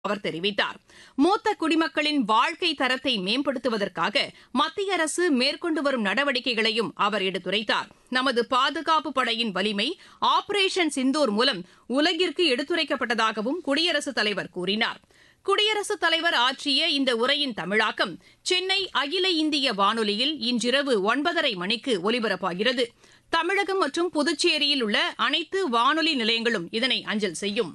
அவர் தெரிவித்தார் மூத்த குடிமக்களின் வாழ்க்கை தரத்தை மேம்படுத்துவதற்காக மத்திய அரசு மேற்கொண்டு வரும் நடவடிக்கைகளையும் அவர் எடுத்துரைத்தார் நமது பாதுகாப்பு படையின் வலிமை ஆபரேஷன் சிந்தூர் மூலம் உலகிற்கு எடுத்துரைக்கப்பட்டதாகவும் குடியரசுத் தலைவர் கூறினார் குடியரசுத் தலைவர் ஆற்றிய இந்த உரையின் தமிழாக்கம் சென்னை அகில இந்திய வானொலியில் இன்றிரவு ஒன்பதரை மணிக்கு ஒலிபரப்பாகிறது தமிழகம் மற்றும் புதுச்சேரியில் உள்ள அனைத்து வானொலி நிலையங்களும் இதனை அஞ்சல் செய்யும்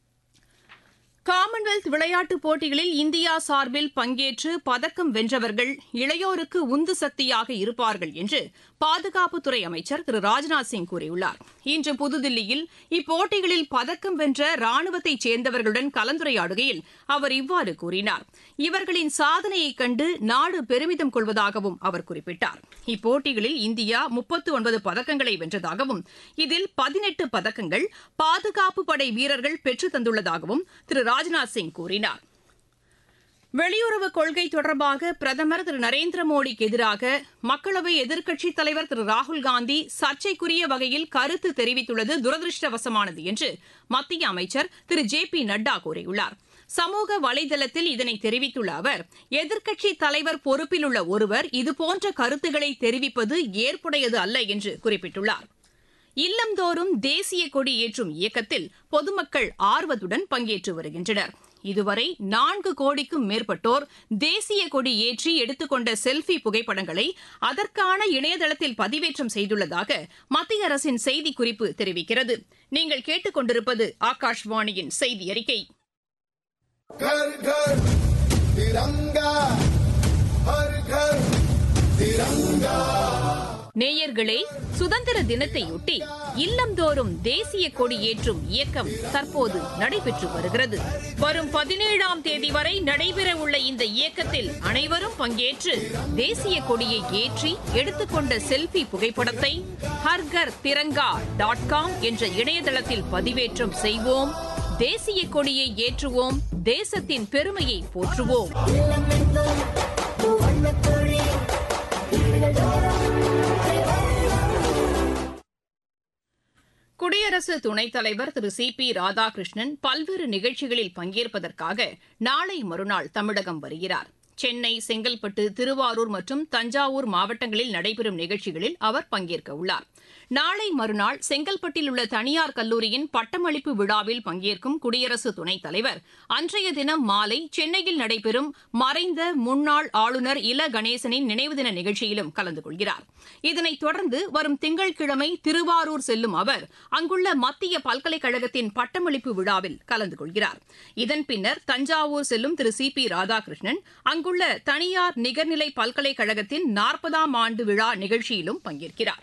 காமன்வெல்த் விளையாட்டுப் போட்டிகளில் இந்தியா சார்பில் பங்கேற்று பதக்கம் வென்றவர்கள் இளையோருக்கு உந்து சக்தியாக இருப்பார்கள் என்று பாதுகாப்புத்துறை அமைச்சர் திரு ராஜ்நாத் சிங் கூறியுள்ளார் இன்று புதுதில்லியில் இப்போட்டிகளில் பதக்கம் வென்ற ராணுவத்தைச் சேர்ந்தவர்களுடன் கலந்துரையாடுகையில் அவர் இவ்வாறு கூறினார் இவர்களின் சாதனையைக் கண்டு நாடு பெருமிதம் கொள்வதாகவும் அவர் குறிப்பிட்டார் இப்போட்டிகளில் இந்தியா முப்பத்து ஒன்பது பதக்கங்களை வென்றதாகவும் இதில் பதினெட்டு பதக்கங்கள் பாதுகாப்பு படை வீரர்கள் பெற்றுத் தந்துள்ளதாகவும் திரு ராஜ்நாத் சிங் கூறினார் வெளியுறவு கொள்கை தொடர்பாக பிரதமர் திரு நரேந்திர மோடிக்கு எதிராக மக்களவை எதிர்க்கட்சித் தலைவர் திரு ராகுல்காந்தி சர்ச்சைக்குரிய வகையில் கருத்து தெரிவித்துள்ளது துரதிருஷ்டவசமானது என்று மத்திய அமைச்சர் திரு ஜே பி நட்டா கூறியுள்ளார் சமூக வலைதளத்தில் இதனை தெரிவித்துள்ள அவர் எதிர்க்கட்சித் தலைவர் பொறுப்பில் உள்ள ஒருவர் இதுபோன்ற கருத்துக்களை தெரிவிப்பது ஏற்புடையது அல்ல என்று குறிப்பிட்டுள்ளார் இல்லந்தோறும் தேசிய கொடி ஏற்றும் இயக்கத்தில் பொதுமக்கள் ஆர்வத்துடன் பங்கேற்று வருகின்றனர் இதுவரை நான்கு கோடிக்கும் மேற்பட்டோர் தேசிய கொடி ஏற்றி எடுத்துக்கொண்ட செல்ஃபி புகைப்படங்களை அதற்கான இணையதளத்தில் பதிவேற்றம் செய்துள்ளதாக மத்திய அரசின் செய்திக்குறிப்பு தெரிவிக்கிறது நீங்கள் கேட்டுக்கொண்டிருப்பது ஆகாஷ்வாணியின் செய்தி அறிக்கை घर घर तिरंगा हर घर तिरंगा நேயர்களே சுதந்திர தினத்தையொட்டி இல்லந்தோறும் தேசிய கொடி ஏற்றும் இயக்கம் தற்போது நடைபெற்று வருகிறது வரும் பதினேழாம் தேதி வரை நடைபெறவுள்ள இந்த இயக்கத்தில் அனைவரும் பங்கேற்று தேசிய கொடியை ஏற்றி எடுத்துக்கொண்ட செல்ஃபி புகைப்படத்தை ஹர்கர் திரங்கா டாட் காம் என்ற இணையதளத்தில் பதிவேற்றம் செய்வோம் தேசிய கொடியை ஏற்றுவோம் தேசத்தின் பெருமையை போற்றுவோம் குடியரசு துணைத் தலைவர் திரு சி பி ராதாகிருஷ்ணன் பல்வேறு நிகழ்ச்சிகளில் பங்கேற்பதற்காக நாளை மறுநாள் தமிழகம் வருகிறார் சென்னை செங்கல்பட்டு திருவாரூர் மற்றும் தஞ்சாவூர் மாவட்டங்களில் நடைபெறும் நிகழ்ச்சிகளில் அவர் பங்கேற்க உள்ளார் நாளை மறுநாள் செங்கல்பட்டில் உள்ள தனியார் கல்லூரியின் பட்டமளிப்பு விழாவில் பங்கேற்கும் குடியரசு துணைத் தலைவர் அன்றைய தினம் மாலை சென்னையில் நடைபெறும் மறைந்த முன்னாள் ஆளுநர் இல கணேசனின் நினைவு தின நிகழ்ச்சியிலும் கலந்து கொள்கிறார் இதனைத் தொடர்ந்து வரும் திங்கட்கிழமை திருவாரூர் செல்லும் அவர் அங்குள்ள மத்திய பல்கலைக்கழகத்தின் பட்டமளிப்பு விழாவில் கலந்து கொள்கிறார் இதன் பின்னர் தஞ்சாவூர் செல்லும் திரு சி பி ராதாகிருஷ்ணன் அங்குள்ள தனியார் நிகர்நிலை பல்கலைக்கழகத்தின் நாற்பதாம் ஆண்டு விழா நிகழ்ச்சியிலும் பங்கேற்கிறார்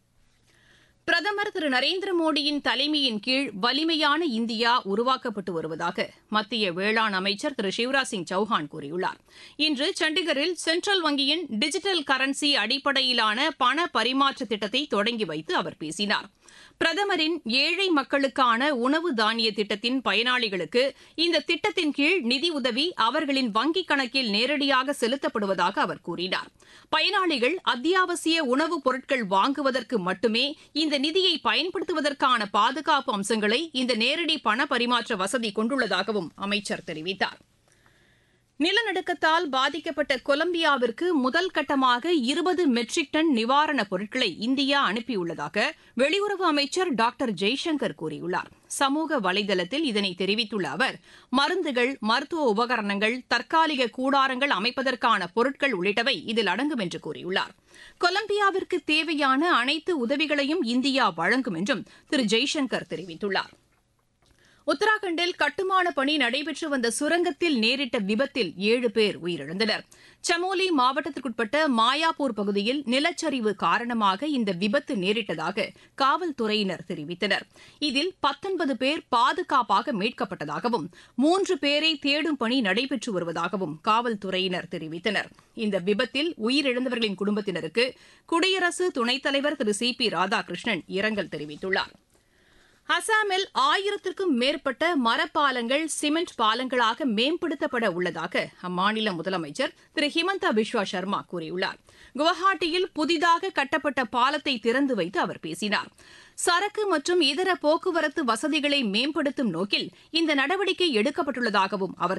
பிரதமர் திரு நரேந்திர மோடியின் தலைமையின் கீழ் வலிமையான இந்தியா உருவாக்கப்பட்டு வருவதாக மத்திய வேளாண் அமைச்சர் திரு சிவராஜ் சிங் சௌஹான் கூறியுள்ளார் இன்று சண்டிகரில் சென்ட்ரல் வங்கியின் டிஜிட்டல் கரன்சி அடிப்படையிலான பண பரிமாற்ற திட்டத்தை தொடங்கி வைத்து அவர் பேசினார் பிரதமரின் ஏழை மக்களுக்கான உணவு தானிய திட்டத்தின் பயனாளிகளுக்கு இந்த திட்டத்தின் கீழ் நிதி உதவி அவர்களின் வங்கிக் கணக்கில் நேரடியாக செலுத்தப்படுவதாக அவர் கூறினார் பயனாளிகள் அத்தியாவசிய உணவுப் பொருட்கள் வாங்குவதற்கு மட்டுமே இந்த நிதியை பயன்படுத்துவதற்கான பாதுகாப்பு அம்சங்களை இந்த நேரடி பண பரிமாற்ற வசதி கொண்டுள்ளதாகவும் அமைச்சர் தெரிவித்தார் நிலநடுக்கத்தால் பாதிக்கப்பட்ட கொலம்பியாவிற்கு முதல் கட்டமாக இருபது மெட்ரிக் டன் நிவாரணப் பொருட்களை இந்தியா அனுப்பியுள்ளதாக வெளியுறவு அமைச்சர் டாக்டர் ஜெய்சங்கர் கூறியுள்ளார் சமூக வலைதளத்தில் இதனை தெரிவித்துள்ள அவர் மருந்துகள் மருத்துவ உபகரணங்கள் தற்காலிக கூடாரங்கள் அமைப்பதற்கான பொருட்கள் உள்ளிட்டவை இதில் அடங்கும் என்று கூறியுள்ளார் கொலம்பியாவிற்கு தேவையான அனைத்து உதவிகளையும் இந்தியா வழங்கும் என்றும் திரு ஜெய்சங்கர் தெரிவித்துள்ளார் உத்தராகண்டில் கட்டுமான பணி நடைபெற்று வந்த சுரங்கத்தில் நேரிட்ட விபத்தில் ஏழு பேர் உயிரிழந்தனர் சமோலி மாவட்டத்திற்குட்பட்ட மாயாப்பூர் பகுதியில் நிலச்சரிவு காரணமாக இந்த விபத்து நேரிட்டதாக காவல்துறையினர் தெரிவித்தனர் இதில் பத்தொன்பது பேர் பாதுகாப்பாக மீட்கப்பட்டதாகவும் மூன்று பேரை தேடும் பணி நடைபெற்று வருவதாகவும் காவல்துறையினர் தெரிவித்தனர் இந்த விபத்தில் உயிரிழந்தவர்களின் குடும்பத்தினருக்கு குடியரசு துணைத் தலைவர் திரு சி பி ராதாகிருஷ்ணன் இரங்கல் தெரிவித்துள்ளார் அசாமில் ஆயிரத்திற்கும் மேற்பட்ட மரப்பாலங்கள் சிமெண்ட் பாலங்களாக மேம்படுத்தப்பட உள்ளதாக அம்மாநில முதலமைச்சர் திரு ஹிமந்தா பிஸ்வா சர்மா கூறியுள்ளார் குவஹாட்டியில் புதிதாக கட்டப்பட்ட பாலத்தை திறந்து வைத்து அவர் பேசினார் சரக்கு மற்றும் இதர போக்குவரத்து வசதிகளை மேம்படுத்தும் நோக்கில் இந்த நடவடிக்கை எடுக்கப்பட்டுள்ளதாகவும் அவர்